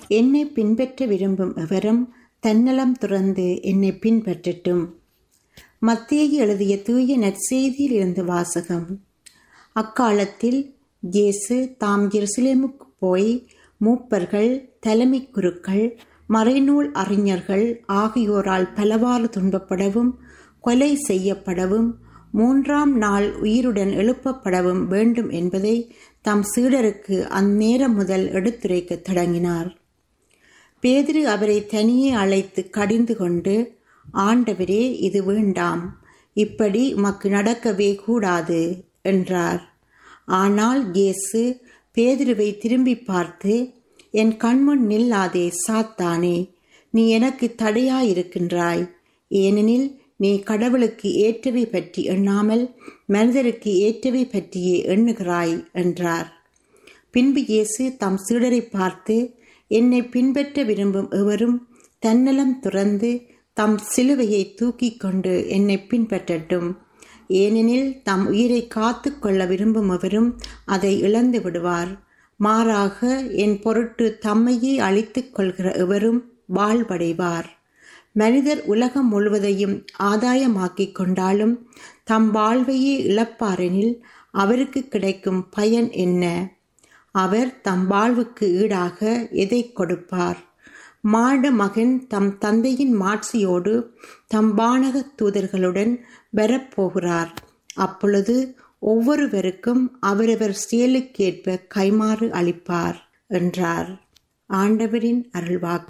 என்னை பின்பற்ற விரும்பும் எவரும் தன்னலம் துறந்து என்னை பின்பற்றட்டும் மத்தேயு எழுதிய தூய நற்செய்தியில் இருந்து வாசகம் அக்காலத்தில் இயேசு தாம் எருசலேமுக்கு போய் மூப்பர்கள் தலைமை குருக்கள் மறைநூல் அறிஞர்கள் ஆகியோரால் பலவாறு துன்பப்படவும் கொலை செய்யப்படவும் மூன்றாம் நாள் உயிருடன் எழுப்பப்படவும் வேண்டும் என்பதை தம் சீடருக்கு அந்நேரம் முதல் எடுத்துரைக்கத் தொடங்கினார் பேதிரு அவரை தனியே அழைத்து கடிந்து கொண்டு ஆண்டவரே இது வேண்டாம் இப்படி உமக்கு நடக்கவே கூடாது என்றார் ஆனால் இயேசு பேதிருவை திரும்பி பார்த்து என் கண்முன் நில்லாதே சாத்தானே நீ எனக்கு தடையாயிருக்கின்றாய் ஏனெனில் நீ கடவுளுக்கு ஏற்றவை பற்றி எண்ணாமல் மனிதருக்கு ஏற்றவை பற்றியே எண்ணுகிறாய் என்றார் பின்பு இயேசு தம் சீடரை பார்த்து என்னை பின்பற்ற விரும்பும் எவரும் தன்னலம் துறந்து தம் சிலுவையை தூக்கிக் கொண்டு என்னை பின்பற்றட்டும் ஏனெனில் தம் உயிரை காத்து கொள்ள விரும்பும் எவரும் அதை இழந்து விடுவார் மாறாக என் பொருட்டு தம்மையே அழித்துக் கொள்கிற எவரும் வாழ்வடைவார் மனிதர் உலகம் முழுவதையும் ஆதாயமாக்கிக் கொண்டாலும் தம் வாழ்வையே இழப்பாரெனில் அவருக்கு கிடைக்கும் பயன் என்ன அவர் தம் வாழ்வுக்கு ஈடாக எதை கொடுப்பார் மாட மகன் தம் தந்தையின் மாட்சியோடு தம் வானக தூதர்களுடன் வரப்போகிறார் அப்பொழுது ஒவ்வொருவருக்கும் அவரவர் செயலுக்கேற்ப கைமாறு அளிப்பார் என்றார் ஆண்டவரின் அருள்வாக்கு